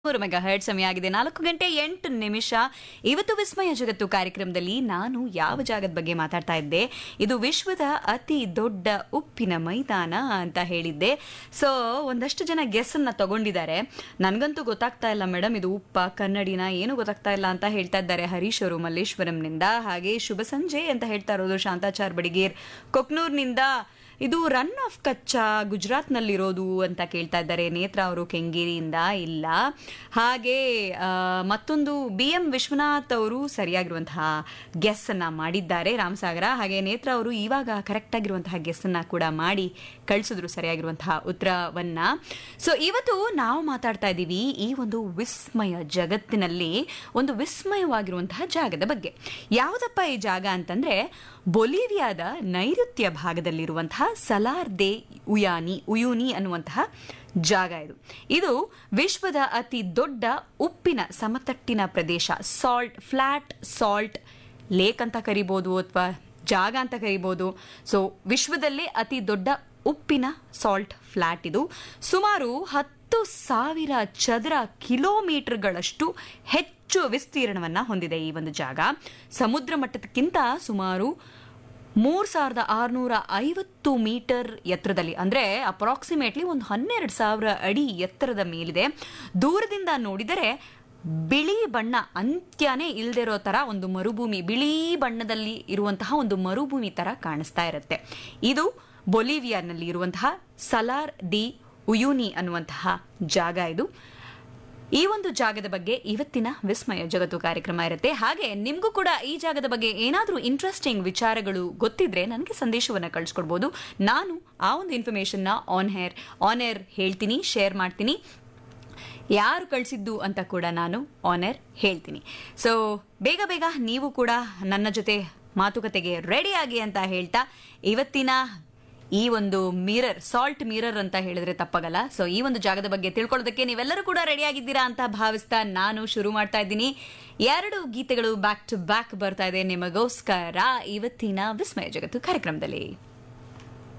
ಮೂರು mega hurt ಸಮಯ ಆಗಿದೆ ನಾಲ್ಕು ಗಂಟೆ ಎಂಟು ನಿಮಿಷ ಇವತ್ತು ವಿಸ್ಮಯ ಜಗತ್ತು ಕಾರ್ಯಕ್ರಮದಲ್ಲಿ ನಾನು ಯಾವ ಜಾಗದ ಬಗ್ಗೆ ಮಾತಾಡ್ತಾ ಇದ್ದೆ ಇದು ವಿಶ್ವದ ಅತಿ ದೊಡ್ಡ ಉಪ್ಪಿನ ಮೈದಾನ ಅಂತ ಹೇಳಿದ್ದೆ ಸೊ ಒಂದಷ್ಟು ಜನ ಗೆಸ್ ಅನ್ನ ತಗೊಂಡಿದ್ದಾರೆ ನನಗಂತೂ ಗೊತ್ತಾಗ್ತಾ ಇಲ್ಲ ಮೇಡಮ್ ಇದು ಉಪ್ಪ ಕನ್ನಡಿನ ಏನು ಗೊತ್ತಾಗ್ತಾ ಇಲ್ಲ ಅಂತ ಹೇಳ್ತಾ ಇದ್ದಾರೆ ಹರೀಶ್ ಅವರು ಮಲ್ಲೇಶ್ವರಂನಿಂದ ಹಾಗೆ ಶುಭ ಸಂಜೆ ಅಂತ ಹೇಳ್ತಾ ಇರೋದು ಶಾಂತಾಚಾರ್ ಬಡಿಗೇರ್ ಕೊಕ್ನೂರ್ನಿಂದ ಇದು ರನ್ ಆಫ್ ಕಚ್ಚಾ ಗುಜರಾತ್ನಲ್ಲಿರೋದು ಅಂತ ಕೇಳ್ತಾ ಇದ್ದಾರೆ ನೇತ್ರ ಅವರು ಕೆಂಗೇರಿಯಿಂದ ಇಲ್ಲ ಹಾಗೆ ಆ, ಮತ್ತೊಂದು ಬಿ ಎಂ ವಿಶ್ವನಾಥ್ ಅವರು ಸರಿಯಾಗಿರುವಂತಹ ಗೆಸ್ ಅನ್ನ ಮಾಡಿದ್ದಾರೆ ರಾಮಸಾಗರ ಹಾಗೆ ನೇತ್ರ ಅವರು ಇವಾಗ ಕರೆಕ್ಟ್ ಆಗಿರುವಂತಹ ಗೆಸ್ ಅನ್ನ ಕೂಡ ಮಾಡಿ ಕಳಿಸಿದ್ರು ಸರಿಯಾಗಿರುವಂತಹ ಉತ್ತರವನ್ನ ಸೊ ಇವತ್ತು ನಾವು ಮಾತಾಡ್ತಾ ಇದ್ದೀವಿ ಈ ಒಂದು ವಿಸ್ಮಯ ಜಗತ್ತಿನಲ್ಲಿ ಒಂದು ವಿಸ್ಮಯವಾಗಿರುವಂತಹ ಜಾಗದ ಬಗ್ಗೆ ಯಾವುದಪ್ಪ ಈ ಜಾಗ ಅಂತಂದ್ರೆ ಬೊಲಿವಿಯಾದ ನೈಋತ್ಯ ಭಾಗದಲ್ಲಿರುವಂತಹ ಸಲಾರ್ ದೆ ಉಯಾನಿ ಉಯೂನಿ ಅನ್ನುವಂತಹ ಜಾಗ ಇದು ಇದು ವಿಶ್ವದ ಅತಿ ದೊಡ್ಡ ಉಪ್ಪಿನ ಸಮತಟ್ಟಿನ ಪ್ರದೇಶ ಸಾಲ್ಟ್ ಫ್ಲಾಟ್ ಸಾಲ್ಟ್ ಲೇಕ್ ಅಂತ ಕರಿಬೋದು ಅಥವಾ ಜಾಗ ಅಂತ ಕರಿಬೋದು ಸೊ ವಿಶ್ವದಲ್ಲೇ ಅತಿ ದೊಡ್ಡ ಉಪ್ಪಿನ ಸಾಲ್ಟ್ ಫ್ಲಾಟ್ ಇದು ಸುಮಾರು ಹತ್ತು ಸಾವಿರ ಚದರ ಕಿಲೋಮೀಟರ್ಗಳಷ್ಟು ಹೆಚ್ಚು ವಿಸ್ತೀರ್ಣವನ್ನ ಹೊಂದಿದೆ ಈ ಒಂದು ಜಾಗ ಸಮುದ್ರ ಮಟ್ಟಕ್ಕಿಂತ ಸುಮಾರು ಮೂರ್ ಸಾವಿರದ ಆರುನೂರ ಐವತ್ತು ಮೀಟರ್ ಎತ್ತರದಲ್ಲಿ ಅಂದ್ರೆ ಅಪ್ರಾಕ್ಸಿಮೇಟ್ಲಿ ಒಂದು ಹನ್ನೆರಡು ಸಾವಿರ ಅಡಿ ಎತ್ತರದ ಮೇಲಿದೆ ದೂರದಿಂದ ನೋಡಿದರೆ ಬಿಳಿ ಬಣ್ಣ ಅಂತ್ಯನೇ ಇಲ್ದಿರೋ ತರ ಒಂದು ಮರುಭೂಮಿ ಬಿಳಿ ಬಣ್ಣದಲ್ಲಿ ಇರುವಂತಹ ಒಂದು ಮರುಭೂಮಿ ತರ ಕಾಣಿಸ್ತಾ ಇರುತ್ತೆ ಇದು ಬೊಲಿವಿಯಾನಲ್ಲಿ ಇರುವಂತಹ ಸಲಾರ್ ಡಿ ಉಯೂನಿ ಅನ್ನುವಂತಹ ಜಾಗ ಇದು ಈ ಒಂದು ಜಾಗದ ಬಗ್ಗೆ ಇವತ್ತಿನ ವಿಸ್ಮಯ ಜಗತ್ತು ಕಾರ್ಯಕ್ರಮ ಇರುತ್ತೆ ಹಾಗೆ ನಿಮಗೂ ಕೂಡ ಈ ಜಾಗದ ಬಗ್ಗೆ ಏನಾದರೂ ಇಂಟ್ರೆಸ್ಟಿಂಗ್ ವಿಚಾರಗಳು ಗೊತ್ತಿದ್ರೆ ನನಗೆ ಸಂದೇಶವನ್ನು ಕಳಿಸ್ಕೊಡ್ಬೋದು ನಾನು ಆ ಒಂದು ಇನ್ಫಾರ್ಮೇಶನ್ನ ಆನ್ ಹೇರ್ ಆನ್ ಏರ್ ಹೇಳ್ತೀನಿ ಶೇರ್ ಮಾಡ್ತೀನಿ ಯಾರು ಕಳಿಸಿದ್ದು ಅಂತ ಕೂಡ ನಾನು ಆನರ್ ಹೇಳ್ತೀನಿ ಸೊ ಬೇಗ ಬೇಗ ನೀವು ಕೂಡ ನನ್ನ ಜೊತೆ ಮಾತುಕತೆಗೆ ರೆಡಿ ಆಗಿ ಅಂತ ಹೇಳ್ತಾ ಇವತ್ತಿನ ಈ ಒಂದು ಮಿರರ್ ಸಾಲ್ಟ್ ಮಿರರ್ ಅಂತ ಹೇಳಿದ್ರೆ ತಪ್ಪಾಗಲ್ಲ ಸೊ ಈ ಒಂದು ಜಾಗದ ಬಗ್ಗೆ ತಿಳ್ಕೊಳ್ಳೋದಕ್ಕೆ ನೀವೆಲ್ಲರೂ ಕೂಡ ರೆಡಿ ಆಗಿದ್ದೀರಾ ಅಂತ ಭಾವಿಸ್ತಾ ನಾನು ಶುರು ಮಾಡ್ತಾ ಇದ್ದೀನಿ ಎರಡು ಗೀತೆಗಳು ಬ್ಯಾಕ್ ಟು ಬ್ಯಾಕ್ ಬರ್ತಾ ಇದೆ ನಿಮಗೋಸ್ಕರ ಇವತ್ತಿನ ವಿಸ್ಮಯ ಜಗತ್ತು ಕಾರ್ಯಕ್ರಮದಲ್ಲಿ